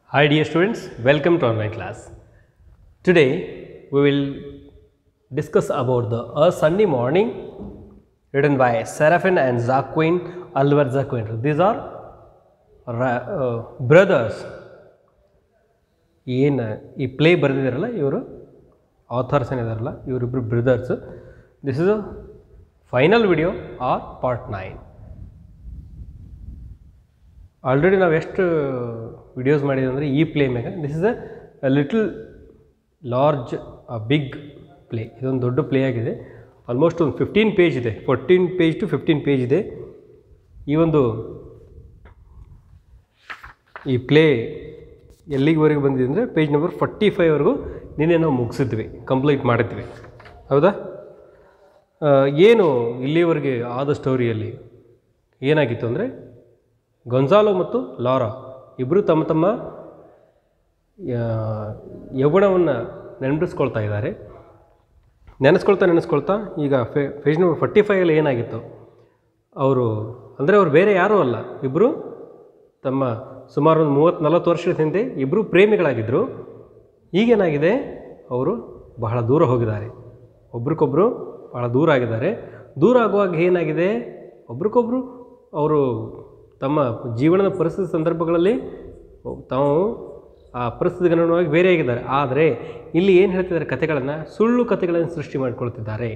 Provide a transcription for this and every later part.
Hi dear students, welcome to online class. Today we will discuss about the A Sunday Morning written by Seraphin and Zaquin Alvar Zaquin. These are ra- uh, brothers. ಏನು ಈ play ಬರೆದಿದ್ದಾರಲ್ಲ ಇವರು authors ಏನಿದಾರಲ್ಲ ಇವರಿಬ್ಬರು brothers this is a final video or part nine already ನಾವು ಎಷ್ಟು videos ಮಾಡಿದ್ವಿ ಅಂದರೆ ಈ ಪ್ಲೇ ಮ್ಯಾಗ this is a little large big play ಇದೊಂದು ದೊಡ್ಡ ಪ್ಲೇ ಆಗಿದೆ ಆಲ್ಮೋಸ್ಟ್ ಒಂದು ಫಿಫ್ಟೀನ್ ಪೇಜ್ ಇದೆ fourteen page to fifteen page ಇದೆ ಈ ಒಂದು ಈ ಪ್ಲೇ ಎಲ್ಲಿವರೆಗೆ ಬಂದಿದೆ ಅಂದರೆ ಪೇಜ್ ನಂಬರ್ ಫಾರ್ಟಿ ಫೈವ್ವರೆಗೂ ನಿನ್ನೆ ನಾವು ಮುಗಿಸಿದ್ವಿ ಕಂಪ್ಲೀಟ್ ಮಾಡಿದ್ವಿ ಹೌದಾ ಆ, ಏನು ಇಲ್ಲಿವರೆಗೆ ಆದ ಸ್ಟೋರಿಯಲ್ಲಿ ಏನಾಗಿತ್ತು ಅಂದರೆ ಗೊಂಜಾಲೋ ಮತ್ತು ಲಾರಾ ಇಬ್ಬರು ತಮ್ಮ ತಮ್ಮ ಯಾ- ಯೌವನವನ್ನು ನೆನಪಿಸ್ಕೊಳ್ತಾ ಇದ್ದಾರೆ ನೆನೆಸ್ಕೊಳ್ತಾ ನೆನೆಸ್ಕೊಳ್ತಾ ಈಗ ಫೇ ಪೇಜ್ ನಂಬರ್ ಫಾರ್ಟಿ ಫೈವಲ್ಲಿ ಏನಾಗಿತ್ತು ಅವರು ಅಂದರೆ ಅವ್ರು ಬೇರೆ ಯಾರೂ ಅಲ್ಲ ಇಬ್ಬರು ತಮ್ಮ ಸುಮಾರು ಒಂದು ಮೂವತ್ತು ನಲವತ್ತು ವರ್ಷದ ಹಿಂದೆ ಇಬ್ಬರು ಪ್ರೇಮಿಗಳಾಗಿದ್ದರು ಈಗೇನಾಗಿದೆ ಅವರು ಬಹಳ ದೂರ ಹೋಗಿದ್ದಾರೆ ಒಬ್ರಿಗೊಬ್ಬರು ಬಹಳ ದೂರ ಆಗಿದ್ದಾರೆ ದೂರ ಆಗುವಾಗ ಏನಾಗಿದೆ ಒಬ್ರಿಗೊಬ್ಬರು ಅವರು ತಮ್ಮ ಜೀವನದ ಪರಿಸ್ಥಿತಿ ಸಂದರ್ಭಗಳಲ್ಲಿ ತಾವು ಆ ಪರಿಸ್ಥಿತಿಗೆ ಅನುಗುಣವಾಗಿ ಬೇರೆ ಆಗಿದ್ದಾರೆ ಆದರೆ ಇಲ್ಲಿ ಏನು ಹೇಳ್ತಿದ್ದಾರೆ ಕಥೆಗಳನ್ನು ಸುಳ್ಳು ಕಥೆಗಳನ್ನು ಸೃಷ್ಟಿ ಮಾಡಿಕೊಳ್ತಿದ್ದಾರೆ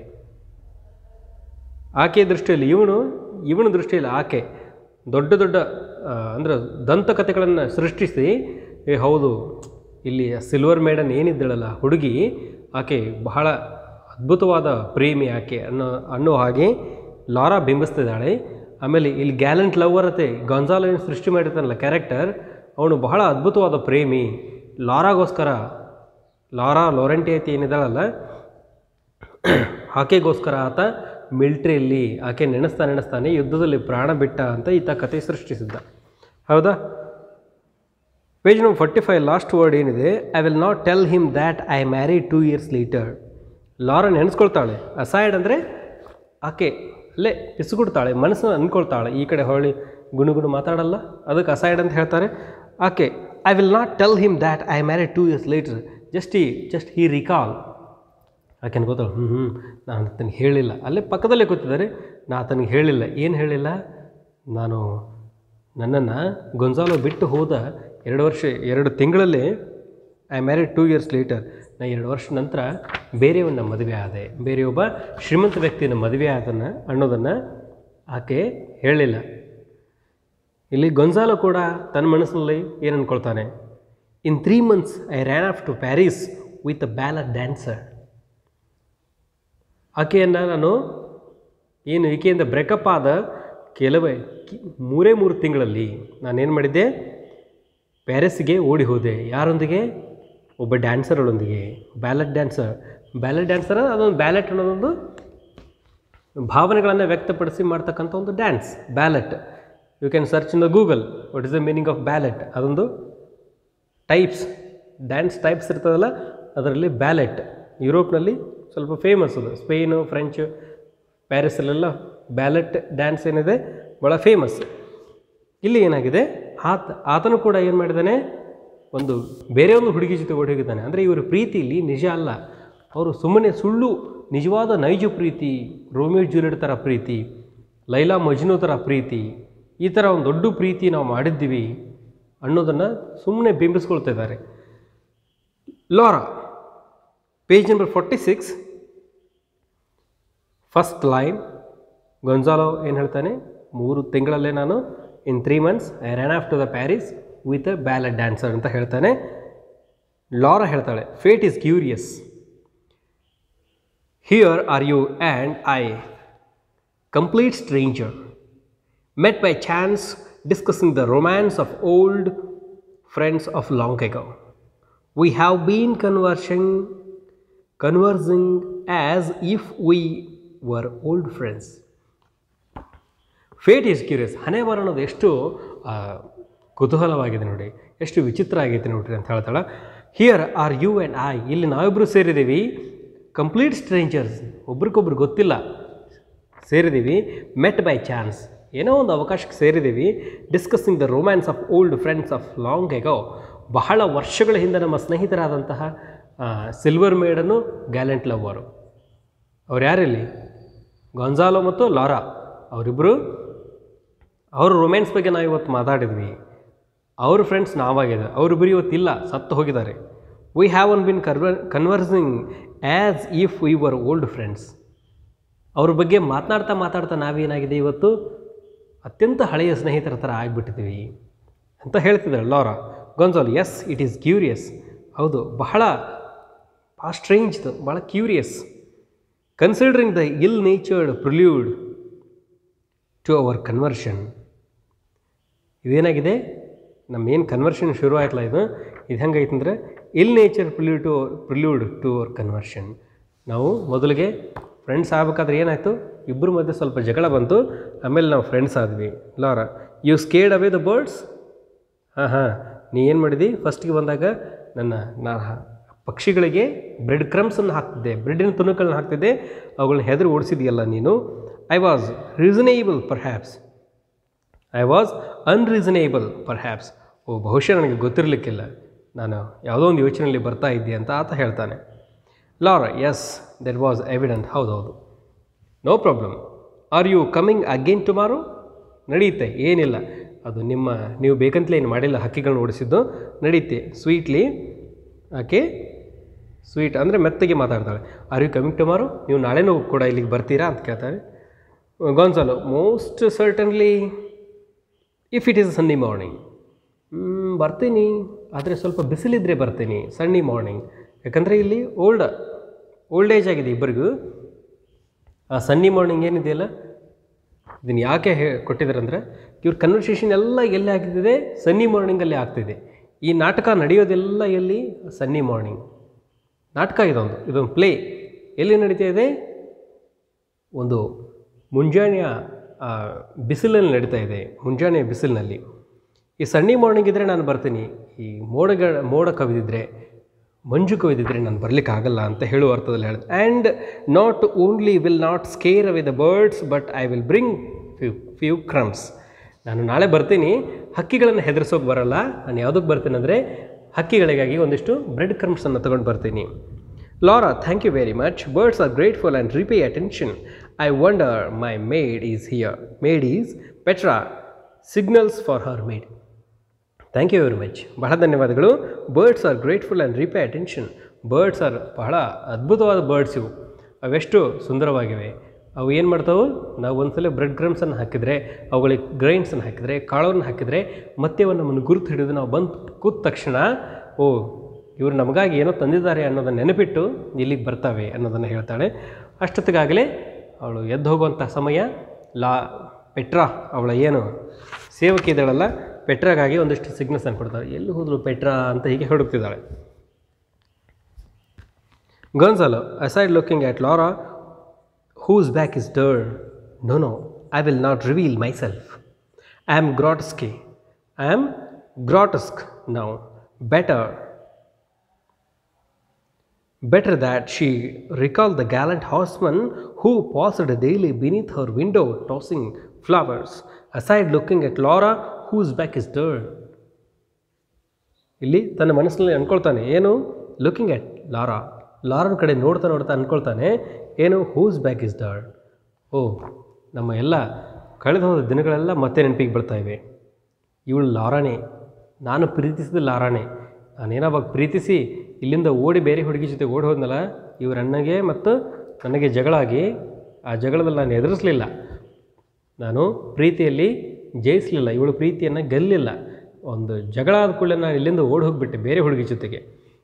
ಆಕೆಯ ದೃಷ್ಟಿಯಲ್ಲಿ ಇವನು ಇವನ ದೃಷ್ಟಿಯಲ್ಲಿ ಆಕೆ ದೊಡ್ಡ ದೊಡ್ಡ ಆ, ಅಂದ್ರೆ ದಂತಕಥೆಗಳನ್ನು ಸೃಷ್ಟಿಸಿ ಏ ಹೌದು ಇಲ್ಲಿ ಸಿಲ್ವರ್ ಮೇಡನ್ ಏನಿದ್ದಳಲ್ಲ ಹುಡುಗಿ ಆಕೆ ಬಹಳ ಅದ್ಭುತವಾದ ಪ್ರೇಮಿ ಆಕೆ ಅನ್ನೋ ಅನ್ನೋ ಹಾಗೆ ಲಾರಾ ಬಿಂಬಿಸ್ತಿದ್ದಾಳೆ ಆಮೇಲೆ ಇಲ್ಲಿ ಗ್ಯಾಲೆಂಟ್ ಲವರ್ ಅತೆ ಗೊಂಜಾಲೋ ಏನು ಸೃಷ್ಟಿ ಮಾಡಿರ್ತಾನಲ್ಲ ಕ್ಯಾರೆಕ್ಟರ್ ಅವನು ಬಹಳ ಅದ್ಭುತವಾದ ಪ್ರೇಮಿ ಲಾರಾಗೋಸ್ಕರ ಲಾರಾ ಲೋರೆಂಟಿ ಐತಿ ಏನಿದ್ದಾಳಲ್ಲ ಆಕೆಗೋಸ್ಕರ ಆತ ಮಿಲ್ಟ್ರಿಯಲ್ಲಿ ಆಕೆ ನೆನೆಸ್ತಾ ನೆನೆಸ್ತಾನೆ ಯುದ್ಧದಲ್ಲಿ ಪ್ರಾಣ ಬಿಟ್ಟ ಅಂತ ಈತ ಕತೆ ಸೃಷ್ಟಿಸಿದ್ದ ಹೌದಾ page number forty five last word ಏನಿದೆ I will not tell him that I marry two years later Laura ನೆನೆಸ್ಕೊಳ್ತಾಳೆ ಅಸೈಡ್ ಅಂದರೆ ಆಕೆ ಅಲ್ಲೇ ಪಿಸುಗುಡ್ತಾಳೆ ಮನಸ್ಸನ್ನು ಅಂದ್ಕೊಳ್ತಾಳೆ ಈ ಕಡೆ ಹೊಳ್ಳಿ ಗುಣಗುಣ ಮಾತಾಡಲ್ಲ ಅದಕ್ಕೆ ಅಸೈಡ್ ಅಂತ ಹೇಳ್ತಾರೆ ಆಕೆ I will not tell him that I marry two years later just ಈ ಜಸ್ಟ್ ಹಿ ರಿಕಾಲ್ ಆಕೆ ಅನ್ಕೋತಾಳೆ ಹ್ಞೂ ಹ್ಞೂ ನಾನು ಆತನಿಗೆ ಹೇಳಿಲ್ಲ ಅಲ್ಲೇ ಪಕ್ಕದಲ್ಲೇ ಕೂತಿದ್ದಾರೆ ನಾ ಆತನಿಗೆ ಹೇಳಿಲ್ಲ ಏನು ಹೇಳಿಲ್ಲ ನಾನು ನನ್ನನ್ನು ಗೊಂಜಾಲೋ ಬಿಟ್ಟು ಹೋದ ಎರಡು ವರ್ಷ ಎರಡು ತಿಂಗಳಲ್ಲಿ I married two years later ನಾ ಎರಡು ವರ್ಷ ನಂತರ ಬೇರೆಯವನ್ನ ಮದುವೆ ಆದೆ ಬೇರೆ ಒಬ್ಬ ಶ್ರೀಮಂತ ವ್ಯಕ್ತಿನ ಮದುವೆ ಆದನ್ನು ಅನ್ನೋದನ್ನು ಆಕೆ ಹೇಳಿಲ್ಲ ಇಲ್ಲಿ ಗೊಂಜಾಲೋ ಕೂಡ ತನ್ನ ಮನಸ್ಸಿನಲ್ಲಿ ಏನು ಅಂದ್ಕೊಳ್ತಾನೆ in three months I ran off to Paris with a ballet dancer ಆಕೆಯನ್ನು ನಾನು ಏನು ಈಕೆಯಿಂದ ಬ್ರೇಕಪ್ ಆದ ಕೆಲವೇ ಕಿ- ಮೂರೇ ಮೂರು ತಿಂಗಳಲ್ಲಿ ನಾನೇನು ಮಾಡಿದ್ದೆ ಪ್ಯಾರಿಸ್ಗೆ ಓಡಿ ಹೋದೆ ಯಾರೊಂದಿಗೆ ಒಬ್ಬ ಡ್ಯಾನ್ಸರ್ಗಳೊಂದಿಗೆ ಬ್ಯಾಲೆಟ್ ಡ್ಯಾನ್ಸರ್ ಬ್ಯಾಲೆಟ್ ಡ್ಯಾನ್ಸರ್ ಅದೊಂದು ಬ್ಯಾಲೆಟ್ ಅನ್ನೋದೊಂದು ಭಾವನೆಗಳನ್ನು ವ್ಯಕ್ತಪಡಿಸಿ ಮಾಡ್ತಕ್ಕಂಥ ಒಂದು dance ballet you can search in the Google what is the meaning of ballet ಅದೊಂದು ಟೈಪ್ಸ್ ಡ್ಯಾನ್ಸ್ ಟೈಪ್ಸ್ ಇರ್ತದಲ್ಲ ಅದರಲ್ಲಿ ಬ್ಯಾಲೆಟ್ ಯುರೋಪ್ನಲ್ಲಿ ಸ್ವಲ್ಪ ಫೇಮಸ್ ಅದು ಸ್ಪೇನು ಫ್ರೆಂಚ್ ಪ್ಯಾರಿಸಲ್ಲೆಲ್ಲ ಬ್ಯಾಲೆಟ್ ಡ್ಯಾನ್ಸ್ ಏನಿದೆ ಭಾಳ ಫೇಮಸ್ ಇಲ್ಲಿ ಏನಾಗಿದೆ ಆತ ಆತನು ಕೂಡ ಏನು ಮಾಡಿದ್ದಾನೆ ಒಂದು ಬೇರೆ ಒಂದು ಹುಡುಗಿ ಜೊತೆ ಓಡಿ ಹೋಗಿದ್ದಾನೆ ಅಂದರೆ ಇವರ ಪ್ರೀತಿಲಿ ನಿಜ ಅಲ್ಲ ಅವರು ಸುಮ್ಮನೆ ಸುಳ್ಳು ನಿಜವಾದ ನೈಜ ಪ್ರೀತಿ ರೋಮಿಯೋ ಜೂಲಿಯಟ್ ಥರ ಪ್ರೀತಿ ಲೈಲಾ ಮಜ್ನು ಥರ ಪ್ರೀತಿ ಈ ಥರ ಒಂದು ದೊಡ್ಡ ಪ್ರೀತಿ ನಾವು ಮಾಡಿದ್ದೀವಿ ಅನ್ನೋದನ್ನು ಸುಮ್ಮನೆ ಬಿಂಬಿಸ್ಕೊಳ್ತಾ ಇದ್ದಾರೆ Laura page number forty six first line Gonzalo ಏನು ಹೇಳ್ತಾನೆ ಮೂರು ತಿಂಗಳಲ್ಲೇ ನಾನು in three months I ran off to the Paris with a ballet dancer ಅಂತ ಹೇಳ್ತಾನೆ ಲಾರಾ ಹೇಳ್ತಾಳೆ fate is curious here are you and I complete stranger met by chance discussing the romance of old friends of long ago. We have been conversing, conversing as if we were old friends. Fate is curious ಹಣೆ ಬರ ಅನ್ನೋದು ಎಷ್ಟು ಆ, ಕುತೂಹಲವಾಗಿದೆ ನೋಡಿ ಎಷ್ಟು ವಿಚಿತ್ರ ಆಗೈತೆ ನೋಡ್ರಿ ಅಂತ ಹೇಳ್ತಾಳೆ here are you and I ಇಲ್ಲಿ ನಾವಿಬ್ಬರು ಸೇರಿದ್ದೀವಿ ಕಂಪ್ಲೀಟ್ ಸ್ಟ್ರೇಂಜರ್ಸ್ ಒಬ್ರಿಗೊಬ್ರು ಗೊತ್ತಿಲ್ಲ ಸೇರಿದ್ದೀವಿ ಮೆಟ್ ಬೈ ಚಾನ್ಸ್ ಏನೋ ಒಂದು ಅವಕಾಶಕ್ಕೆ ಸೇರಿದ್ದೀವಿ discussing the romance of old friends of long ago ಬಹಳ ವರ್ಷಗಳ ಹಿಂದೆ ನಮ್ಮ ಸ್ನೇಹಿತರಾದಂತಹ ಆ, ಸಿಲ್ವರ್ ಮೇಡನು ಗ್ಯಾಲೆಂಟ್ ಲವ್ವರು ಅವ್ರು ಯಾರಿಲ್ಲಿ ಗೊಂಜಾಲೋ ಮತ್ತು ಲಾರಾ ಅವರಿಬ್ಬರು ಅವ್ರ ರೊಮ್ಯಾನ್ಸ್ ಬಗ್ಗೆ ನಾವು ಇವತ್ತು ಮಾತಾಡಿದ್ವಿ ಅವ್ರ ಫ್ರೆಂಡ್ಸ್ ನಾವಾಗಿದೆ ಅವರಿಬ್ಬರು ಇವತ್ತಿಲ್ಲ ಸತ್ತು ಹೋಗಿದ್ದಾರೆ we have one been conver conversing as if we were old friends ಅವ್ರ ಬಗ್ಗೆ ಮಾತನಾಡ್ತಾ ಮಾತಾಡ್ತಾ ನಾವೇನಾಗಿದೆ ಇವತ್ತು ಅತ್ಯಂತ ಹಳೆಯ ಸ್ನೇಹಿತರ ಥರ ಆಗಿಬಿಟ್ಟಿದ್ದೀವಿ ಅಂತ ಹೇಳ್ತಿದ್ದಾರೆ Laura Gonzalo yes it is curious ಹೌದು ಬಹಳ ಭಾಳ ಸ್ಟ್ರೇಂಜ್ ಇದು ಭಾಳ curious considering the ill natured prelude to our conversion ಇದೇನಾಗಿದೆ ನಮ್ಮ ಏನು ಕನ್ವರ್ಷನ್ ಶುರು ಆಯ್ತಲ್ಲ ಇದು ಇದು ಹೆಂಗೈತೆ ಅಂದರೆ ill nature prelude to prelude to our conversion ನಾವು ಮೊದಲಿಗೆ ಫ್ರೆಂಡ್ಸ್ ಆಗ್ಬೇಕಾದ್ರೆ ಏನಾಯಿತು ಇಬ್ಬರ ಮಧ್ಯೆ ಸ್ವಲ್ಪ ಜಗಳ ಬಂತು ಆಮೇಲೆ ನಾವು ಫ್ರೆಂಡ್ಸ್ ಆದ್ವಿ Laura you scared away the birds ಹಾಂ ಹಾಂ ನೀ ಏನು ಮಾಡಿದಿ ಫಸ್ಟಿಗೆ ಬಂದಾಗ ನನ್ನ ನಾ ಪಕ್ಷಿಗಳಿಗೆ ಬ್ರೆಡ್ ಕ್ರಮ್ಸನ್ನು ಹಾಕ್ತಿದ್ದೆ ಬ್ರೆಡ್ಡಿನ ತುಣುಕಗಳನ್ನ ಹಾಕ್ತಿದ್ದೆ ಅವುಗಳನ್ನ ಹೆದರು ಓಡಿಸಿದೆಯಲ್ಲ ನೀನು I was reasonable perhaps I was unreasonable perhaps ಓ ಬಹುಶಃ ನನಗೆ ಗೊತ್ತಿರಲಿಕ್ಕಿಲ್ಲ ನಾನು ಯಾವುದೋ ಒಂದು ಯೋಚನೆಯಲ್ಲಿ ಬರ್ತಾ ಇದ್ದೆ ಅಂತ ಆತ ಹೇಳ್ತಾನೆ Laura yes that was evident ಹೌದೌದು no problem are you coming again tomorrow ನಡೆಯುತ್ತೆ ಏನಿಲ್ಲ ಅದು ನಿಮ್ಮ ನೀವು ಬೇಕಂತಲೇ ಏನು ಮಾಡಿಲ್ಲ ಹಕ್ಕಿಗಳನ್ನ ಓಡಿಸಿದ್ದು ನಡೆಯುತ್ತೆ ಸ್ವೀಟ್ಲಿ ಆಕೆ ಸ್ವೀಟ್ ಅಂದರೆ ಮೆತ್ತಗೆ ಮಾತಾಡ್ತಾಳೆ ಆರ್ ಯು ಕಮಿಂಗ್ ಟುಮಾರೋ ನೀವು ನಾಳೆನೂ ಕೂಡ ಇಲ್ಲಿಗೆ ಬರ್ತೀರಾ ಅಂತ ಕೇಳ್ತಾರೆ Gonzalo most certainly if it is sunny morning ಬರ್ತೀನಿ ಆದರೆ ಸ್ವಲ್ಪ ಬಿಸಿಲಿದ್ರೆ ಬರ್ತೀನಿ ಸನ್ನಿ ಮಾರ್ನಿಂಗ್ ಯಾಕಂದರೆ ಇಲ್ಲಿ ಓಲ್ಡ್ ಓಲ್ಡ್ ಏಜ್ ಆಗಿದೆ ಇಬ್ಬರಿಗೂ ಆ ಸನ್ನಿ ಮಾರ್ನಿಂಗ್ ಏನಿದೆಯಲ್ಲ ಇದನ್ನು ಯಾಕೆ ಹೇ ಕೊಟ್ಟಿದ್ದಾರೆ ಅಂದರೆ ಇವ್ರ ಕನ್ವರ್ಸೇಷನ್ ಎಲ್ಲ ಎಲ್ಲಿ ಆಗ್ತಿದೆ ಸನ್ನಿ ಮಾರ್ನಿಂಗಲ್ಲಿ ಆಗ್ತಿದೆ ಈ ನಾಟಕ ನಡೆಯೋದೆಲ್ಲ ಎಲ್ಲಿ ಸನ್ನಿ ಮಾರ್ನಿಂಗ್ ನಾಟಕ ಇದೊಂದು ಇದೊಂದು ಪ್ಲೇ ಎಲ್ಲಿ ನಡೀತಾ ಇದೆ ಒಂದು ಮುಂಜಾನೆಯ ಆ, ಬಿಸಿಲಲ್ಲಿ ನಡೀತಾ ಇದೆ ಮುಂಜಾನೆಯ ಬಿಸಿಲಿನಲ್ಲಿ ಈ ಸನ್ನಿ ಮಾರ್ನಿಂಗ್ ಇದ್ದರೆ ನಾನು ಬರ್ತೀನಿ ಈ ಮೋಡಗಳ ಮೋಡ ಕವಿದಿದ್ರೆ ಮಂಜು ಕವಿದಿದ್ರೆ ನಾನು ಬರಲಿಕ್ಕೆ ಆಗಲ್ಲ ಅಂತ ಹೇಳುವ ಅರ್ಥದಲ್ಲಿ ಹೇಳಿದೆ and not only will not scare away the birds but I will bring few few crumbs ನಾನು ನಾಳೆ ಬರ್ತೀನಿ ಹಕ್ಕಿಗಳನ್ನು ಹೆದರ್ಸೋಕೆ ಬರಲ್ಲ ನಾನು ಯಾವುದಕ್ಕೆ ಬರ್ತೀನಿ ಅಂದರೆ ಹಕ್ಕಿಗಳಿಗಾಗಿ ಒಂದಿಷ್ಟು ಬ್ರೆಡ್ ಕ್ರಮ್ಸನ್ನು ತೊಗೊಂಡು ಬರ್ತೀನಿ Laura, thank you very much. Birds are grateful and repay attention. I wonder my maid is here. Maid is Petra. Signals for her maid. Thank you very much ಬಹಳ ಧನ್ಯವಾದಗಳು birds are grateful and repay attention birds are ಬಹಳ ಅದ್ಭುತವಾದ birds ಇವು ಅವೆಷ್ಟು ಸುಂದರವಾಗಿವೆ ಅವು ಏನು ಮಾಡ್ತಾವೆ ನಾವು ಒಂದ್ಸಲ ಬ್ರೆಡ್ ಕ್ರಮ್ಸನ್ನು ಹಾಕಿದರೆ ಅವುಗಳಿಗೆ ಗ್ರೈನ್ಸನ್ನು ಹಾಕಿದರೆ ಕಾಳವನ್ನು ಹಾಕಿದರೆ ಮತ್ತೆ ಅವು ನಮ್ಮನ್ನು ಗುರುತು ಹಿಡಿದು ನಾವು ಬಂದು ಕೂತ ತಕ್ಷಣ ಓ ಇವರು ನಮಗಾಗಿ ಏನೋ ತಂದಿದ್ದಾರೆ ಅನ್ನೋದನ್ನು ನೆನಪಿಟ್ಟು ಇಲ್ಲಿಗೆ ಬರ್ತಾವೆ ಅನ್ನೋದನ್ನು ಹೇಳ್ತಾಳೆ ಅಷ್ಟೊತ್ತಿಗಾಗಲೇ ಅವಳು ಎದ್ದು ಹೋಗುವಂಥ ಸಮಯ ಲಾ ಪೆಟ್ರಾ ಅವಳ ಏನು ಸೇವಕಿ ಇದ್ದಾಳಲ್ಲ ಪೆಟ್ರಾಗಾಗಿ ಒಂದಿಷ್ಟು ಸಿಗ್ನಲ್ಸ್ ಅನ್ನು ಕೊಡ್ತಾಳೆ ಎಲ್ಲಿ ಹೋದ್ರು ಪೆಟ್ರಾ ಅಂತ ಹೀಗೆ ಹುಡುಕ್ತಿದ್ದಾಳೆ Gonzalo, aside looking at Laura, whose back is turned, no, no, I will not reveal myself. I am grotesque. I am grotesque now. Better Better that she recall the gallant horseman who passed daily beneath her window tossing flowers, aside looking at Laura, whose back is turned. ಇಲ್ಲಿ ತನ್ನ ಮನಸ್ಸಿನಲ್ಲಿ ಅಂದ್ಕೊಳ್ತಾನೆ ಏನು looking at Lara ಲಾರನ ಕಡೆ ನೋಡ್ತಾ ನೋಡ್ತಾ ಅಂದ್ಕೊಳ್ತಾನೆ ಏನು whose back is turned ಓ ನಮ್ಮ ಎಲ್ಲ ಕಳೆದ ಹೋದ ದಿನಗಳೆಲ್ಲ ಮತ್ತೆ ನೆನಪಿಗೆ ಬರ್ತಾ ಇವೆ ಇವಳು ಲಾರಾನೇ ನಾನು ಪ್ರೀತಿಸಿದ ಲಾರಾನೇ ನಾನೇನಾವಾಗ ಪ್ರೀತಿಸಿ ಇಲ್ಲಿಂದ ಓಡಿ ಬೇರೆ ಹುಡುಗಿ ಜೊತೆ ಓಡಿ ಹೋದ್ನಲ್ಲ ಇವ್ರ ಅಣ್ಣಗೆ ಮತ್ತು ನನಗೆ ಜಗಳ ಆಗಿ ಆ ಜಗಳದಲ್ಲಿ ನಾನು ಎದುರಿಸಲಿಲ್ಲ ನಾನು ಪ್ರೀತಿಯಲ್ಲಿ ಜಯಿಸಲಿಲ್ಲ ಇವಳು ಪ್ರೀತಿಯನ್ನು ಗೆಲ್ಲಿಲ್ಲ ಒಂದು ಜಗಳ ಆದ ಕೂಡಲೇ ನಾನು ಇಲ್ಲಿಂದ ಓಡಿ ಹೋಗಿಬಿಟ್ಟೆ ಬೇರೆ ಹುಡುಗಿ ಜೊತೆಗೆ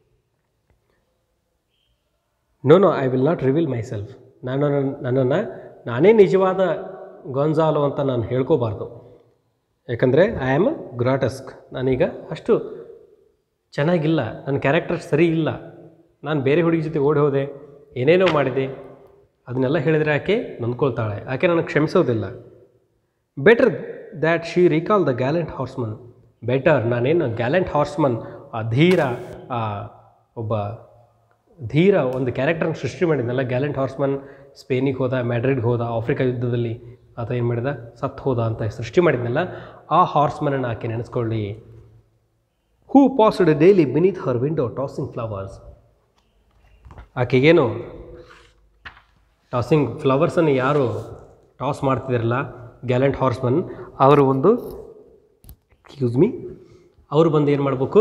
no no I will not reveal myself ನಾನು ನನ್ನ- ನನ್ನನ್ನು ನಾನೇ ನಿಜವಾದ ಗೊಂಜಾಲೋ ಅಂತ ನಾನು ಹೇಳ್ಕೋಬಾರ್ದು ಯಾಕಂದರೆ ಐ ಆಮ್ ಗ್ರಾಟಸ್ಕ್ ನಾನೀಗ ಅಷ್ಟು ಚೆನ್ನಾಗಿಲ್ಲ ನನ್ನ ಕ್ಯಾರೆಕ್ಟರ್ ಸರಿ ಇಲ್ಲ ನಾನು ಬೇರೆ ಹುಡುಗಿ ಜೊತೆ ಓಡಿ ಹೋದೆ ಏನೇನೋ ಮಾಡಿದೆ ಅದನ್ನೆಲ್ಲ ಹೇಳಿದರೆ ಆಕೆ ನೊಂದ್ಕೊಳ್ತಾಳೆ ಆಕೆ ನನಗೆ ಕ್ಷಮಿಸೋದಿಲ್ಲ better that she recall the gallant horseman better ನಾನೇನು ಗ್ಯಾಲೆಂಟ್ ಹಾರ್ಸ್ಮನ್ ಆ ಧೀರ ಆ ಒಬ್ಬ ಧೀರ ಒಂದು ಕ್ಯಾರೆಕ್ಟರ್ನ ಸೃಷ್ಟಿ ಮಾಡಿದ್ನಲ್ಲ ಗ್ಯಾಲೆಂಟ್ ಹಾರ್ಸ್ಮನ್ ಸ್ಪೇನಿಗೆ ಹೋದ ಮ್ಯಾಡ್ರಿಡ್ಗೆ ಹೋದ ಆಫ್ರಿಕಾ ಯುದ್ಧದಲ್ಲಿ ಆತ ಏನು ಮಾಡಿದ ಸತ್ತು ಹೋದ ಅಂತ ಸೃಷ್ಟಿ ಮಾಡಿದ್ನಲ್ಲ ಆ ಹಾರ್ಸ್ಮನನ್ನು ಆಕೆ ನೆನೆಸ್ಕೊಳ್ಳಿ who passed daily beneath her window tossing flowers ಆಕೆಗೇನು ಟಾಸಿಂಗ್ ಫ್ಲವರ್ಸನ್ನು ಯಾರು ಟಾಸ್ ಮಾಡ್ತಿದ್ದಾರಲ್ಲ ಗ್ಯಾಲೆಂಟ್ ಹಾರ್ಸ್ಮನ್ ಅವರು ಒಂದು ಎಕ್ಸ್ಕ್ಯೂಸ್ ಮೀ ಅವರು ಬಂದು ಏನು ಮಾಡಬೇಕು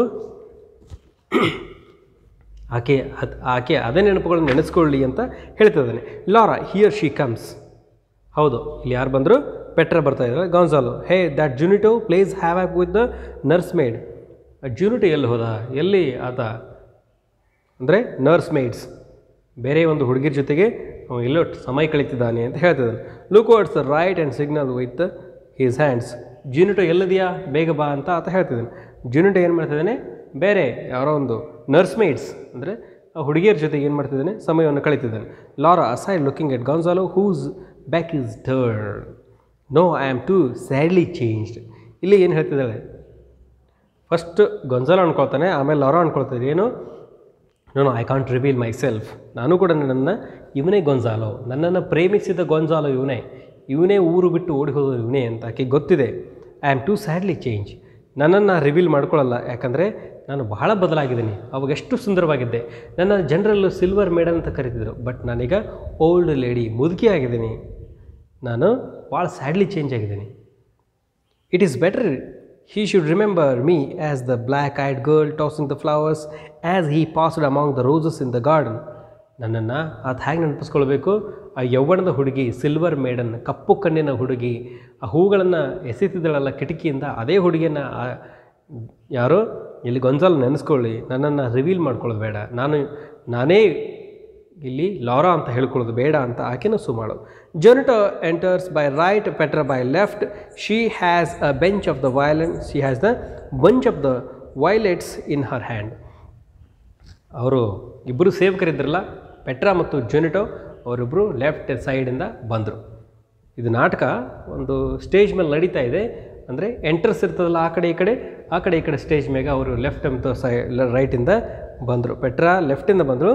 ಆಕೆ ಅದು ಆಕೆ ಅದೇ ನೆನಪುಗಳನ್ನು ನೆನೆಸ್ಕೊಳ್ಳಿ ಅಂತ ಹೇಳ್ತಿದ್ದಾನೆ ಲಾರಾ ಹಿಯರ್ ಶಿ ಕಮ್ಸ್ ಹೌದು ಇಲ್ಲಿ ಯಾರು ಬಂದರು ಪೆಟ್ರ ಬರ್ತಾ ಇದ್ದಾರೆ Gonzalo hey that Juanito plays have up with the nurse maid Juanito ಎಲ್ಲಿ ಹೋದ ಎಲ್ಲಿ ಆತ ಅಂದರೆ ನರ್ಸ್ ಮೇಡ್ಸ್ ಬೇರೆ ಒಂದು ಹುಡುಗಿರ ಜೊತೆಗೆ ಅವನು ಎಲ್ಲೋ ಸಮಯ ಕಳೀತಿದ್ದಾನೆ ಅಂತ ಹೇಳ್ತಿದ್ದಾನೆ look words the right and signal with his hands Juanito ಎಲ್ಲಿದೆಯಾ ಬೇಗ ಬಾ ಅಂತ ಆತ ಹೇಳ್ತಿದ್ದಾನೆ ಜುನಿಟೋ ಏನು ಮಾಡ್ತಿದ್ದಾನೆ ಬೇರೆ ಯಾರೋ ಒಂದು ನರ್ಸ್ ಮೇಡ್ಸ್ ಅಂದರೆ ಆ ಹುಡುಗಿಯರ ಜೊತೆಗೆ ಏನು ಮಾಡ್ತಿದ್ದಾನೆ ಸಮಯವನ್ನು ಕಳೀತಿದ್ದಾನೆ Laura aside looking at Gonzalo whose back is turn no I am too sadly changed ಇಲ್ಲಿ ಏನು ಹೇಳ್ತಿದ್ದಾಳೆ ಫಸ್ಟ್ ಗೊಂಜಾಲ ಅನ್ಕೊಳ್ತಾನೆ ಆಮೇಲೆ ಲಾರಾ ಅನ್ಕೊಳ್ತಾರೆ ಏನು no I can't reveal myself ನಾನು ಕೂಡ ನನ್ನನ್ನು ಇವನೇ ಗೊಂಜಾಲೋ ನನ್ನನ್ನು ಪ್ರೇಮಿಸಿದ ಗೊಂಜಾಲೋ ಇವನೇ ಇವನೇ ಊರು ಬಿಟ್ಟು ಓಡಿ ಹೋದೋ ಇವನೇ ಅಂತ ಆಕೆ ಗೊತ್ತಿದೆ I am too sadly change ನನ್ನನ್ನು ರಿವೀಲ್ ಮಾಡ್ಕೊಳ್ಳಲ್ಲ ಯಾಕಂದರೆ ನಾನು ಬಹಳ ಬದಲಾಗಿದ್ದೀನಿ ಅವಾಗ ಎಷ್ಟು ಸುಂದರವಾಗಿದ್ದೆ ನನ್ನ ಜನರಲ್ಲು ಸಿಲ್ವರ್ ಮೇಡಲ್ ಅಂತ ಕರೀತಿದ್ರು ಬಟ್ ನಾನೀಗ ಓಲ್ಡ್ ಲೇಡಿ ಮುದುಕಿ ಆಗಿದ್ದೀನಿ ನಾನು ಭಾಳ ಸ್ಯಾಡ್ಲಿ ಚೇಂಜ್ ಆಗಿದ್ದೀನಿ it is better he should remember me as the black eyed girl tossing the flowers as he passed among the roses in the garden ನನ್ನನ್ನು ಅದು ಹೇಗೆ ನೆನಪಿಸ್ಕೊಳ್ಬೇಕು ಆ ಯೌವನದ ಹುಡುಗಿ ಸಿಲ್ವರ್ ಮೇಡನ್ ಕಪ್ಪು ಕಣ್ಣಿನ ಹುಡುಗಿ ಆ ಹೂಗಳನ್ನು ಎಸೆತಿದ್ದಳಲ್ಲ ಕಿಟಕಿಯಿಂದ ಅದೇ ಹುಡುಗಿಯನ್ನು ಯಾರೋ ಇಲ್ಲಿ ಗೊಂಜಾಲ್ ನೆನೆಸ್ಕೊಳ್ಳಿ ನನ್ನನ್ನು ರಿವೀಲ್ ಮಾಡ್ಕೊಳ್ಳೋದು ಬೇಡ ನಾನು ನಾನೇ ಇಲ್ಲಿ ಲಾರಾ ಅಂತ ಹೇಳ್ಕೊಳ್ಳೋದು ಬೇಡ ಅಂತ ಆಕೆನೂ ಸುಮಾಳು Juanito enters by right Petra by left she has a bench of the ವಯಲೆನ್ she has the bunch of the violets in her hand ಅವರು ಇಬ್ಬರು ಸೇವಕರಿದ್ರಲ್ಲ ಪೆಟ್ರಾ ಮತ್ತು ಜೊನಿಟೋ ಅವರಿಬ್ಬರು ಲೆಫ್ಟ್ ಸೈಡಿಂದ ಬಂದರು ಇದು ನಾಟಕ ಒಂದು ಸ್ಟೇಜ್ ಮೇಲೆ ನಡೀತಾ ಇದೆ ಅಂದರೆ ಎಂಟ್ರಸ್ ಇರ್ತದಲ್ಲ ಆ ಕಡೆ ಈ ಕಡೆ ಆ ಕಡೆ ಈ ಕಡೆ ಸ್ಟೇಜ್ ಮೇಲೆ ಅವರು ಲೆಫ್ಟ್ ಮತ್ತು ಸೈ ರೈಟಿಂದ ಬಂದರು ಪೆಟ್ರಾ ಲೆಫ್ಟಿಂದ ಬಂದರು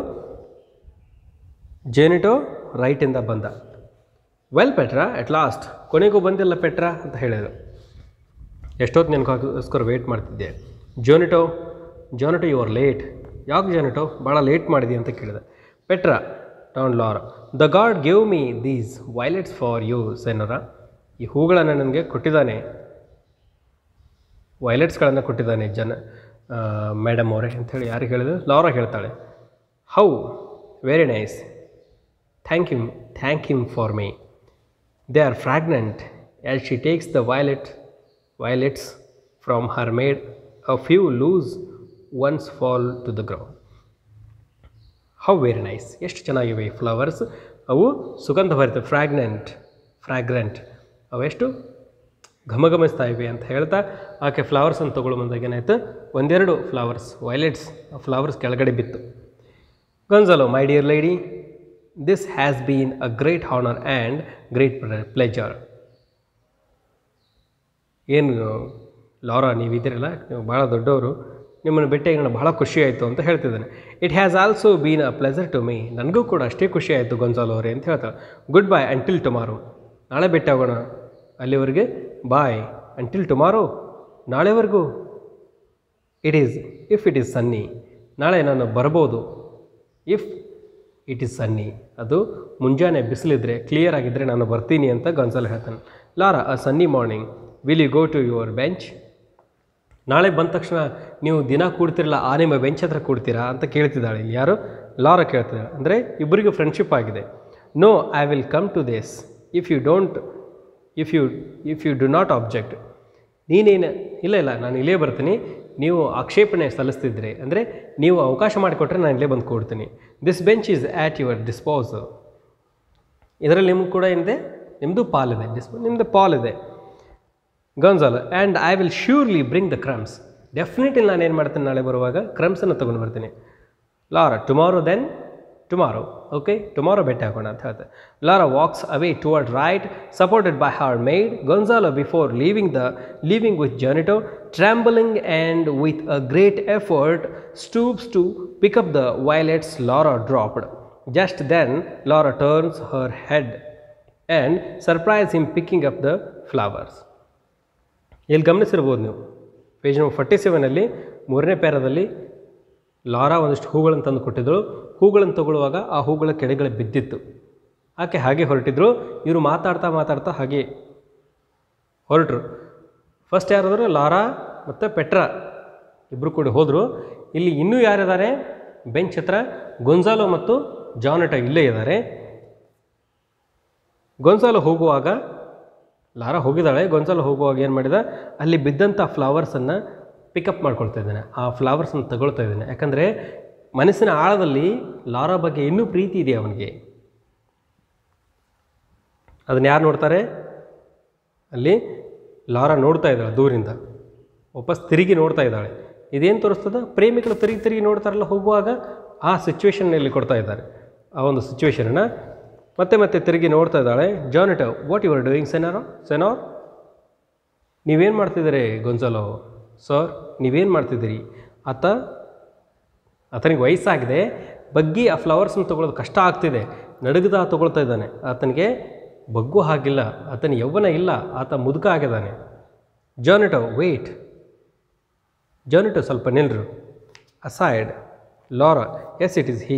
ಜೇನಿಟೋ ರೈಟಿಂದ ಬಂದ ವೆಲ್ ಪೆಟ್ರಾ ಎಟ್ ಲಾಸ್ಟ್ ಕೊನೆಗೂ ಬಂದಿಲ್ಲ ಪೆಟ್ರಾ ಅಂತ ಹೇಳಿದರು ಎಷ್ಟೊತ್ತು ನಿನಗೋಸ್ಕರ ವೆಯ್ಟ್ ಮಾಡ್ತಿದ್ದೆ Juanito Juanito you are late ಯಾಕೆ ಜೋನಿಟೋ ಭಾಳ ಲೇಟ್ ಮಾಡಿದೆ ಅಂತ ಕೇಳಿದೆ Petra town Laura the god give me these violets for you senora ಈ ಹೂಗಳನ್ನು ನನಗೆ ಕೊಟ್ಟಿದ್ದಾನೆ ವೈಲೆಟ್ಸ್ಗಳನ್ನು ಕೊಟ್ಟಿದ್ದಾನೆ ಜನ ಮೇಡಮ್ ಅವರೇ ಅಂಥೇಳಿ ಯಾರಿಗೆ ಹೇಳಿದ್ರು ಲಾರಾ ಹೇಳ್ತಾಳೆ how very nice thank you thank him for me they are fragrant as she takes the violet violets from her maid a few loose ones fall to the ground how very nice ಎಷ್ಟು ಚೆನ್ನಾಗಿವೆ ಈ flowers ಅವು ಸುಗಂಧ ಭರಿತ ಫ್ರಾಗ್ನೆಂಟ್ fragrant ಅವೆಷ್ಟು ಘಮಘಮಿಸ್ತಾ ಇವೆ ಅಂತ ಹೇಳ್ತಾ ಆಕೆ ಫ್ಲವರ್ಸನ್ನು ತೊಗೊಳ್ಳೋ ಬಂದಾಗ ಏನಾಯಿತು ಒಂದೆರಡು ಫ್ಲವರ್ಸ್ ವೈಲೆಟ್ಸ್ ಆ ಫ್ಲವರ್ಸ್ ಕೆಳಗಡೆ ಬಿತ್ತು Gonzalo my dear lady this has been a great honour and great pleasure ಏನು ಲಾರಾ ನೀವಿದ್ದೀರಲ್ಲ ನೀವು ಭಾಳ ದೊಡ್ಡವರು ನಿಮ್ಮನ್ನು ಭೇಟಿಯಾಗಿ ನನಗೆ ಭಾಳ ಖುಷಿ ಆಯಿತು ಅಂತ ಹೇಳ್ತಿದ್ದಾನೆ it has also been a pleasure to me ನನಗೂ ಕೂಡ ಅಷ್ಟೇ ಖುಷಿ ಆಯಿತು ಗೊಂಜಾಲ್ ಅವರೇ ಅಂತ ಹೇಳ್ತಾಳೆ ಗುಡ್ ಬಾಯ್ ಅಂಟಿಲ್ ಟುಮಾರೋ ನಾಳೆ ಭೇಟಿ ಆಗೋಣ ಅಲ್ಲಿವರೆಗೆ ಬಾಯ್ ಅಂಟಿಲ್ ಟುಮಾರೋ ನಾಳೆವರೆಗೂ it is if it is sunny ನಾಳೆ ನಾನು ಬರ್ಬೋದು ಇಫ್ ಇಟ್ ಈಸ್ ಸನ್ನಿ ಅದು ಮುಂಜಾನೆ ಬಿಸಿಲಿದ್ರೆ ಕ್ಲಿಯರ್ ಆಗಿದ್ದರೆ ನಾನು ಬರ್ತೀನಿ ಅಂತ ಗೊಂಜಾಲ್ ಹೇಳ್ತಾನೆ Laura a sunny morning will you go to your bench ನಾಳೆ ಬಂದ ತಕ್ಷಣ ನೀವು ದಿನ ಕೂಡ್ತಿರಲ್ಲ ಆ ನಿಮ್ಮ ಬೆಂಚ್ ಹತ್ರ ಕೂಡ್ತೀರಾ ಅಂತ ಕೇಳ್ತಿದ್ದಾಳೆ ಇಲ್ಲಿ ಯಾರು ಲಾರ ಕೇಳ್ತಿದ್ದಾಳೆ ಅಂದರೆ ಇಬ್ಬರಿಗೂ ಫ್ರೆಂಡ್ಶಿಪ್ ಆಗಿದೆ no I will come to this if you don't if you if you do not object ನೀನೇನು ಇಲ್ಲ ಇಲ್ಲ ನಾನು ಇಲ್ಲೇ ಬರ್ತೀನಿ ನೀವು ಆಕ್ಷೇಪಣೆ ಸಲ್ಲಿಸ್ತಿದ್ರೆ ಅಂದರೆ ನೀವು ಅವಕಾಶ ಮಾಡಿಕೊಟ್ರೆ ನಾನು ಇಲ್ಲೇ ಬಂದು ಕೂಡ್ತೀನಿ this bench is at your disposal ಇದರಲ್ಲಿ ನಿಮ್ಗೆ ಕೂಡ ಏನಿದೆ ನಿಮ್ಮದು ಪಾಲಿದೆ ಡಿಸ್ಪೋ ನಿಮ್ಮದು ಪಾಲಿದೆ Gonzalo and I will surely bring the crumbs definitely ನಾನು ಏನು ಮಾಡ್ತೀನಿ ನಾಳೆ ಬರುವಾಗ ಕ್ರಮ್ಸನ್ನು ತೊಗೊಂಡು ಬರ್ತೀನಿ Laura tomorrow then tomorrow okay tomorrow ಭೇಟಿ ಹಾಕೋಣ ಅಂತ ಹೇಳ್ತಾರೆ Laura walks away toward right supported by her maid Gonzalo before leaving the leaving with Juanito trembling and with a great effort ಸ್ಟೂಪ್ಸ್ to pick up the violets Laura dropped just then Laura turns her head and surprise him picking up the flowers ಇಲ್ಲಿ ಗಮನಿಸಿರ್ಬೋದು ನೀವು page number forty ಸೆವೆನಲ್ಲಿ ಮೂರನೇ ಪ್ಯಾರದಲ್ಲಿ Lara ಒಂದಿಷ್ಟು ಹೂಗಳನ್ನು ತಂದು ಕೊಟ್ಟಿದ್ದಳು ಹೂಗಳನ್ನು ತಗೊಳ್ಳುವಾಗ ಆ ಹೂಗಳ ಕೆಳಗಡೆ ಬಿದ್ದಿತ್ತು ಆಕೆ ಹಾಗೆ ಹೊರಟಿದ್ರು ಇವರು ಮಾತಾಡ್ತಾ ಮಾತಾಡ್ತಾ ಹಾಗೆ ಹೊರಟರು ಫಸ್ಟ್ ಯಾರಾದರೂ ಲಾರಾ ಮತ್ತು ಪೆಟ್ರಾ ಇಬ್ಬರು ಕೂಡ ಹೋದರು ಇಲ್ಲಿ ಇನ್ನೂ ಯಾರಿದ್ದಾರೆ ಬೆಂಚ್ ಹತ್ರ ಗೊಂಜಾಲೋ ಮತ್ತು ಜಾನಟ ಇಲ್ಲೇ ಇದ್ದಾರೆ ಗೊಂಜಾಲೋ ಹೋಗುವಾಗ ಲಾರಾ ಹೋಗಿದ್ದಾಳೆ ಗೊಂಜಾಲೋ ಹೋಗುವಾಗ ಏನು ಮಾಡಿದ ಅಲ್ಲಿ ಬಿದ್ದಂಥ ಫ್ಲವರ್ಸನ್ನು ಪಿಕಪ್ ಮಾಡ್ಕೊಳ್ತಾ ಇದ್ದಾನೆ ಆ ಫ್ಲವರ್ಸನ್ನು ತಗೊಳ್ತಾ ಇದ್ದಾನೆ ಯಾಕಂದರೆ ಮನಸ್ಸಿನ ಆಳದಲ್ಲಿ ಲಾರಾ ಬಗ್ಗೆ ಇನ್ನೂ ಪ್ರೀತಿ ಇದೆ ಅವನಿಗೆ ಅದನ್ನು ಯಾರು ನೋಡ್ತಾರೆ ಅಲ್ಲಿ ಲಾರಾ ನೋಡ್ತಾ ಇದ್ದಾಳೆ ದೂರಿಂದ ವಾಪಸ್ ತಿರುಗಿ ನೋಡ್ತಾ ಇದ್ದಾಳೆ ಇದೇನು ತೋರಿಸ್ತದ ಪ್ರೇಮಿಗಳು ತಿರುಗಿ ತಿರುಗಿ ನೋಡ್ತಾರಲ್ಲ ಹೋಗುವಾಗ ಆ ಸಿಚುವೇಶನ್ನಲ್ಲಿ ಕೊಡ್ತಾ ಇದ್ದಾರೆ ಆ ಒಂದು ಸಿಚುವೇಶನನ್ನು ಮತ್ತೆ ಮತ್ತೆ ತಿರುಗಿ ನೋಡ್ತಾ ಇದ್ದಾಳೆ Juanito what you are doing senora senor ನೀವೇನು ಮಾಡ್ತಿದ್ದೀರಿ ಗೊಂಜಾಲೋ ಸರ್ ನೀವೇನು ಮಾಡ್ತಿದ್ದೀರಿ ಆತ ಆತನಿಗೆ ವಯಸ್ಸಾಗಿದೆ ಬಗ್ಗಿ ಆ ಫ್ಲವರ್ಸನ್ನು ತೊಗೊಳೋದು ಕಷ್ಟ ಆಗ್ತಿದೆ ನಡುಗದ ತೊಗೊಳ್ತಾ ಇದ್ದಾನೆ ಆತನಿಗೆ ಬಗ್ಗು ಹಾಗಿಲ್ಲ ಆತನ ಯೌವನ ಇಲ್ಲ ಆತ ಮುದುಕ ಆಗಿದ್ದಾನೆ ಜಾನಿಟೋ ವೇಟ್ ಜಾನಿಟೋ ಸ್ವಲ್ಪ ನಿಲ್ರು aside Laura yes it is he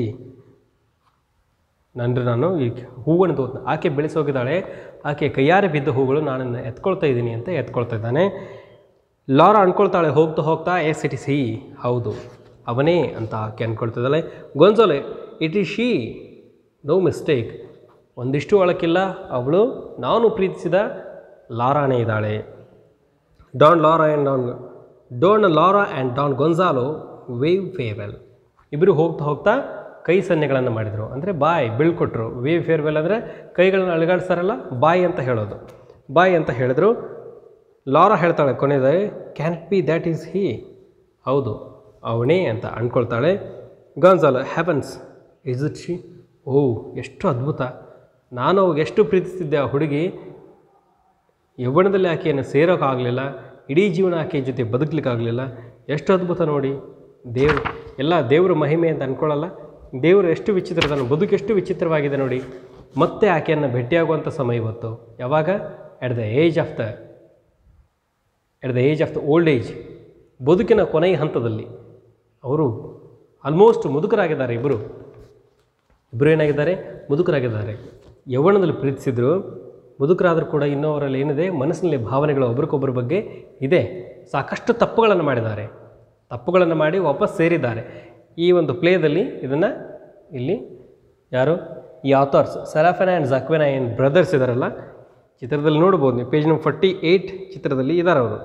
ನನ್ರು ನಾನು ಈ ಹೂವನ್ನು ತೋ ಆಕೆ ಬೆಳೆಸೋಗಿದ್ದಾಳೆ ಆಕೆ ಕೈಯಾರೆ ಬಿದ್ದ ಹೂಗಳು ನಾನು ಎತ್ಕೊಳ್ತಾ ಇದ್ದೀನಿ ಅಂತ ಎತ್ಕೊಳ್ತಾ ಇದ್ದಾನೆ ಲಾರಾ ಅನ್ಕೊಳ್ತಾಳೆ ಹೋಗ್ತಾ ಹೋಗ್ತಾ ಎಸ್ ಇಟ್ ಇಸ್ ಹೀ ಹೌದು ಅವನೇ ಅಂತ ಆಕೆ ಅನ್ಕೊಳ್ತಿದ್ದಾಳೆ Gonzalo it is she no mistake ಒಂದಿಷ್ಟು ಒಳಕ್ಕಿಲ್ಲ ಅವಳು ನಾನು ಪ್ರೀತಿಸಿದ ಲಾರಾನೇ ಇದ್ದಾಳೆ Don Laura and Don Don Laura and Don Gonzalo wave farewell ಇಬ್ಬರು ಹೋಗ್ತಾ ಹೋಗ್ತಾ ಕೈ ಸನ್ನೆಗಳನ್ನು ಮಾಡಿದರು ಅಂದರೆ ಬಾಯ್ ಬೀಳ್ಕೊಟ್ರು ವೇವ್ ಫೇರ್ವೆಲ್ ಅಂದರೆ ಕೈಗಳನ್ನ ಅಲುಗಾಡಿಸ್ತಾರಲ್ಲ ಬಾಯ್ ಅಂತ ಹೇಳೋದು ಬಾಯ್ ಅಂತ ಹೇಳಿದ್ರು ಲಾರಾ ಹೇಳ್ತಾಳೆ ಕೊನೆಯದಾಗಿ can be that is he ಹೌದು ಅವನೇ ಅಂತ ಅಂದ್ಕೊಳ್ತಾಳೆ Gonzalo happens is it she ಓ ಎಷ್ಟು ಅದ್ಭುತ ನಾನು ಅವಾಗ ಎಷ್ಟು ಪ್ರೀತಿಸ್ತಿದ್ದೆ ಆ ಹುಡುಗಿ ಯೌವನದಲ್ಲಿ ಆಕೆಯನ್ನು ಸೇರೋಕ್ಕಾಗಲಿಲ್ಲ ಇಡೀ ಜೀವನ ಆಕೆ ಜೊತೆ ಬದುಕಲಿಕ್ಕಾಗಲಿಲ್ಲ ಎಷ್ಟು ಅದ್ಭುತ ನೋಡಿ ದೇವ್ ಎಲ್ಲ ದೇವರ ಮಹಿಮೆ ಅಂತ ಅಂದ್ಕೊಳ್ಳಲ್ಲ ದೇವರು ಎಷ್ಟು ವಿಚಿತ್ರ ತನ್ನ ಬದುಕು ಎಷ್ಟು ವಿಚಿತ್ರವಾಗಿದೆ ನೋಡಿ ಮತ್ತೆ ಆಕೆಯನ್ನು ಭೇಟಿಯಾಗುವಂಥ ಸಮಯ ಇವತ್ತು ಯಾವಾಗ at the age of the at the age of the old age ಬದುಕಿನ ಕೊನೆಯ ಹಂತದಲ್ಲಿ ಅವರು ಆಲ್ಮೋಸ್ಟ್ ಮುದುಕರಾಗಿದ್ದಾರೆ ಇಬ್ಬರು ಇಬ್ಬರು ಏನಾಗಿದ್ದಾರೆ ಮುದುಕರಾಗಿದ್ದಾರೆ ಯೌವನದಲ್ಲಿ ಪ್ರೀತಿಸಿದ್ರು ಮುದುಕರಾದರೂ ಕೂಡ ಇನ್ನೂ ಅವರಲ್ಲಿ ಏನಿದೆ ಮನಸ್ಸಿನಲ್ಲಿ ಭಾವನೆಗಳು ಒಬ್ರಿಗೊಬ್ಬರ ಬಗ್ಗೆ ಇದೆ ಸಾಕಷ್ಟು ತಪ್ಪುಗಳನ್ನು ಮಾಡಿದ್ದಾರೆ ತಪ್ಪುಗಳನ್ನು ಮಾಡಿ ವಾಪಸ್ ಸೇರಿದ್ದಾರೆ ಈ ಒಂದು ಪ್ಲೇದಲ್ಲಿ ಇದನ್ನು ಇಲ್ಲಿ ಯಾರು ಈ ಆಥರ್ಸ್ ಸೆರಾಫೆನ ಆ್ಯಂಡ್ ಜಕ್ವೆನ ಏನು ಬ್ರದರ್ಸ್ ಇದ್ದಾರಲ್ಲ ಚಿತ್ರದಲ್ಲಿ ನೋಡ್ಬೋದು ನೀವು ಪೇಜ್ ನಂಬರ್ ಫಾರ್ಟಿ ಏಯ್ಟ್ ಚಿತ್ರದಲ್ಲಿ ಇದ್ದಾರೆ ಅವರು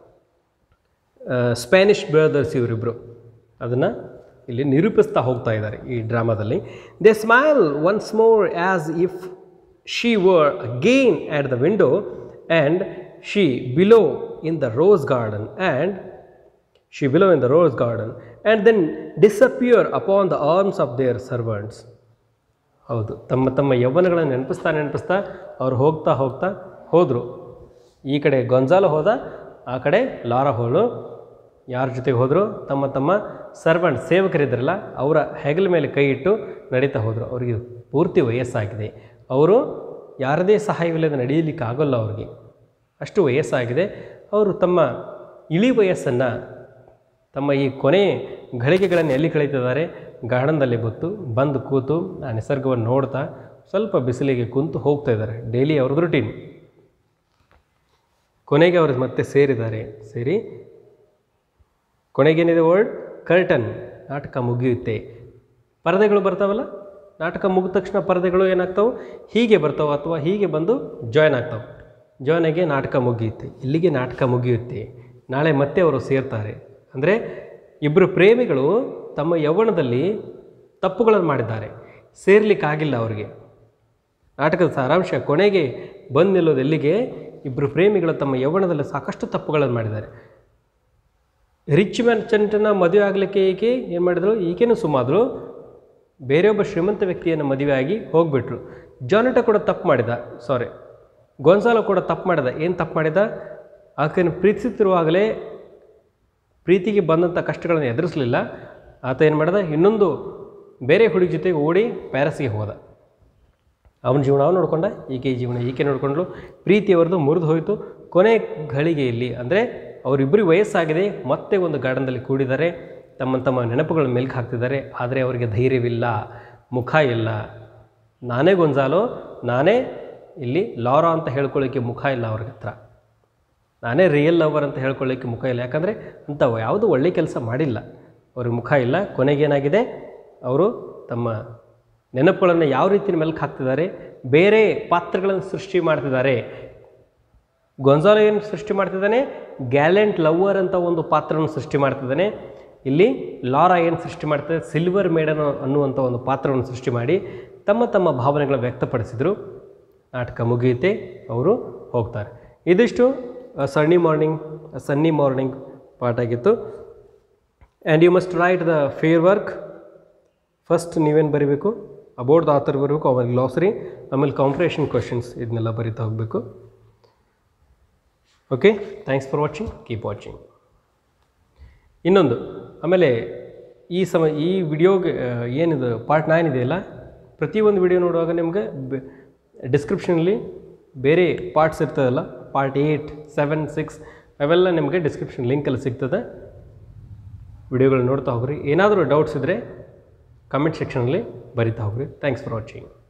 ಸ್ಪ್ಯಾನಿಷ್ ಬ್ರದರ್ಸ್ ಇವರಿಬ್ಬರು ಅದನ್ನು ಇಲ್ಲಿ ನಿರೂಪಿಸ್ತಾ ಹೋಗ್ತಾ ಇದ್ದಾರೆ ಈ ಡ್ರಾಮಾದಲ್ಲಿ they smile once more as if she were again at the window and she below in the rose garden and she below in the rose garden and then disappear upon the arms of their servants ಹೌದು ತಮ್ಮ ತಮ್ಮ ಯೌವನಗಳನ್ನು ನೆನಪಿಸ್ತಾ ನೆನಪಿಸ್ತಾ ಅವ್ರು ಹೋಗ್ತಾ ಹೋಗ್ತಾ ಹೋದರು ಈ ಕಡೆ ಗೊಂಜಾಲ ಹೋದ ಆ ಕಡೆ ಲಾರ ಹೋಳು ಯಾರ ಜೊತೆಗೆ ಹೋದರು ತಮ್ಮ ತಮ್ಮ ಸರ್ವೆಂಟ್ ಸೇವಕರಿದ್ರಲ್ಲ ಅವರ ಹೆಗಲ ಮೇಲೆ ಕೈ ಇಟ್ಟು ನಡೀತಾ ಹೋದರು ಅವರಿಗೆ ಪೂರ್ತಿ ವಯಸ್ಸಾಗಿದೆ ಅವರು ಯಾರದೇ ಸಹಾಯವಿಲ್ಲದೆ ನಡೆಯಲಿಕ್ಕೆ ಆಗೋಲ್ಲ ಅವ್ರಿಗೆ ಅಷ್ಟು ವಯಸ್ಸಾಗಿದೆ ಅವರು ತಮ್ಮ ಇಳಿ ವಯಸ್ಸನ್ನು ತಮ್ಮ ಈ ಕೊನೆ ಗಳಿಗೆಗಳನ್ನು ಎಲ್ಲಿ ಕಳೀತಿದ್ದಾರೆ ಗಾರ್ಡನ್ದಲ್ಲಿ ಗೊತ್ತು ಬಂದು ಕೂತು ಆ ನಿಸರ್ಗವನ್ನು ನೋಡ್ತಾ ಸ್ವಲ್ಪ ಬಿಸಿಲಿಗೆ ಕುಂತು ಹೋಗ್ತಾ ಇದ್ದಾರೆ ಡೈಲಿ ಅವ್ರದ್ದು ರುಟೀನ್ ಕೊನೆಗೆ ಅವರು ಮತ್ತೆ ಸೇರಿದ್ದಾರೆ ಸೇರಿ ಕೊನೆಗೇನಿದೆ ವರ್ಡ್ ಕರ್ಟನ್ ನಾಟಕ ಮುಗಿಯುತ್ತೆ ಪರದೆಗಳು ಬರ್ತಾವಲ್ಲ ನಾಟಕ ಮುಗಿದ ತಕ್ಷಣ ಪರದೆಗಳು ಏನಾಗ್ತಾವೆ ಹೀಗೆ ಬರ್ತಾವೆ ಅಥವಾ ಹೀಗೆ ಬಂದು ಜಾಯ್ನ್ ಆಗ್ತಾವೆ ಜಾಯ್ನ್ ಆಗಿ ನಾಟಕ ಮುಗಿಯುತ್ತೆ ಇಲ್ಲಿಗೆ ನಾಟಕ ಮುಗಿಯುತ್ತೆ ನಾಳೆ ಮತ್ತೆ ಅವರು ಸೇರ್ತಾರೆ ಅಂದರೆ ಇಬ್ಬರು ಪ್ರೇಮಿಗಳು ತಮ್ಮ ಯೌವನದಲ್ಲಿ ತಪ್ಪುಗಳನ್ನು ಮಾಡಿದ್ದಾರೆ ಸೇರ್ಲಿಕ್ಕಾಗಿಲ್ಲ ಅವರಿಗೆ ನಾಟಕದ ಸಾರಾಂಶ ಕೊನೆಗೆ ಬಂದು ನಿಲ್ಲೋದು ಎಲ್ಲಿಗೆ ಇಬ್ಬರು ಪ್ರೇಮಿಗಳು ತಮ್ಮ ಯೌವನದಲ್ಲಿ ಸಾಕಷ್ಟು ತಪ್ಪುಗಳನ್ನು ಮಾಡಿದ್ದಾರೆ ರಿಚ್ ಮೆರ್ಚೆಂಟನ್ನು ಮದುವೆ ಆಗಲಿಕ್ಕೆ ಈಕೆ ಏನು ಮಾಡಿದ್ರು ಈಕೆನೂ ಸುಮಾದರು ಬೇರೆಯೊಬ್ಬ ಶ್ರೀಮಂತ ವ್ಯಕ್ತಿಯನ್ನು ಮದುವೆಯಾಗಿ ಹೋಗ್ಬಿಟ್ರು ಜಾನಟ ಕೂಡ ತಪ್ಪು ಮಾಡಿದ ಸಾರಿ ಗೊಂಸಾಲ ಕೂಡ ತಪ್ಪು ಮಾಡಿದ ಏನು ತಪ್ಪು ಮಾಡಿದ ಆಕೆಯನ್ನು ಪ್ರೀತಿಸುತ್ತಿರುವಾಗಲೇ ಪ್ರೀತಿಗೆ ಬಂದಂಥ ಕಷ್ಟಗಳನ್ನು ಎದುರಿಸಲಿಲ್ಲ ಆತ ಏನು ಮಾಡಿದ ಇನ್ನೊಂದು ಬೇರೆ ಹುಡುಗಿ ಜೊತೆಗೆ ಓಡಿ ಪ್ಯಾರಿಸ್ಗೆ ಹೋದ ಅವನ ಜೀವನ ಅವನು ನೋಡ್ಕೊಂಡ ಈಕೆ ಜೀವನ ಈಕೆ ನೋಡಿಕೊಂಡ್ಲು ಪ್ರೀತಿ ಅವರದು ಮುರಿದು ಹೋಯಿತು ಕೊನೆ ಘಳಿಗೆಯಲ್ಲಿ ಅಂದರೆ ಅವರಿಬ್ಬರಿಗೆ ವಯಸ್ಸಾಗಿದೆ ಮತ್ತೆ ಒಂದು ಗಾರ್ಡನ್ದಲ್ಲಿ ಕೂಡಿದ್ದಾರೆ ತಮ್ಮ ತಮ್ಮ ನೆನಪುಗಳ ಮೆಲ್ಕು ಹಾಕ್ತಿದ್ದಾರೆ ಆದರೆ ಅವರಿಗೆ ಧೈರ್ಯವಿಲ್ಲ ಮುಖ ಇಲ್ಲ ನಾನೇ ಗೊಂಜಾಲೋ ನಾನೇ ಇಲ್ಲಿ ಲಾರಾ ಅಂತ ಹೇಳ್ಕೊಳ್ಳೋಕ್ಕೆ ಮುಖ ಇಲ್ಲ ಅವ್ರ ಹತ್ರ ನಾನೇ ರಿಯಲ್ ಲವರ್ ಅಂತ ಹೇಳ್ಕೊಳ್ಳೋಕ್ಕೆ ಮುಖ ಇಲ್ಲ ಯಾಕಂದರೆ ಅಂಥ ಯಾವುದೂ ಒಳ್ಳೆ ಕೆಲಸ ಮಾಡಿಲ್ಲ ಅವ್ರಿಗೆ ಮುಖ ಇಲ್ಲ ಕೊನೆಗೇನಾಗಿದೆ ಅವರು ತಮ್ಮ ನೆನಪುಗಳನ್ನು ಯಾವ ರೀತಿ ಮೆಲ್ಕು ಹಾಕ್ತಿದ್ದಾರೆ ಬೇರೆ ಪಾತ್ರಗಳನ್ನು ಸೃಷ್ಟಿ ಮಾಡ್ತಿದ್ದಾರೆ ಗೊಂಜಾಲೋ ಏನು ಸೃಷ್ಟಿ ಮಾಡ್ತಿದ್ದಾನೆ ಗ್ಯಾಲೆಂಟ್ ಲವ್ವರ್ ಅಂತ ಒಂದು ಪಾತ್ರವನ್ನು ಸೃಷ್ಟಿ ಮಾಡ್ತಿದ್ದಾನೆ ಇಲ್ಲಿ ಲಾರಾ ಏನು ಸೃಷ್ಟಿ ಮಾಡ್ತಿದೆ ಸಿಲ್ವರ್ ಮೇಡನ್ ಅನ್ನುವಂಥ ಒಂದು ಪಾತ್ರವನ್ನು ಸೃಷ್ಟಿ ಮಾಡಿ ತಮ್ಮ ತಮ್ಮ ಭಾವನೆಗಳನ್ನು ವ್ಯಕ್ತಪಡಿಸಿದರು ನಾಟಕ ಮುಗಿಯುತ್ತೆ ಅವರು ಹೋಗ್ತಾರೆ ಇದಿಷ್ಟು ಸನ್ನಿ ಮಾರ್ನಿಂಗ್ ಸನ್ನಿ ಮಾರ್ನಿಂಗ್ ಪಾಠ ಆಗಿತ್ತು and you must write the fair work first ನೀವೇನು ಬರೀಬೇಕು ಅಬೌಟ್ ದ ಆಥರ್ ಬರಬೇಕು ಆಮೇಲೆ ಗ್ಲಾಸರಿ ಆಮೇಲೆ ಕಾಂಪ್ರೇಷನ್ ಕ್ವಶನ್ಸ್ ಇದನ್ನೆಲ್ಲ ಬರೀತಾ ಹೋಗಬೇಕು okay thanks for watching keep watching ಇನ್ನೊಂದು ಆಮೇಲೆ ಈ ಸಮ ಈ ವಿಡಿಯೋಗೆ ಏನಿದು ಪಾರ್ಟ್ ನೈನ್ ಇದೆಯಲ್ಲ ಪ್ರತಿಯೊಂದು ವಿಡಿಯೋ ನೋಡುವಾಗ ನಿಮಗೆ ಡಿಸ್ಕ್ರಿಪ್ಷನಲ್ಲಿ ಬೇರೆ ಪಾರ್ಟ್ಸ್ ಇರ್ತದಲ್ಲ ಪಾರ್ಟ್ ಏಯ್ಟ್ ಸೆವೆನ್ ಸಿಕ್ಸ್ ಅವೆಲ್ಲ ನಿಮಗೆ ಡಿಸ್ಕ್ರಿಪ್ಷನ್ ಲಿಂಕಲ್ಲಿ ಸಿಗ್ತದೆ ವಿಡಿಯೋಗಳು ನೋಡ್ತಾ ಹೋಗ್ರಿ ಏನಾದರೂ ಡೌಟ್ಸ್ ಇದ್ದರೆ ಕಮೆಂಟ್ ಸೆಕ್ಷನಲ್ಲಿ ಬರಿತಾ ಹೋಗ್ರಿ ಥ್ಯಾಂಕ್ಸ್ ಫಾರ್ ವಾಚಿಂಗ್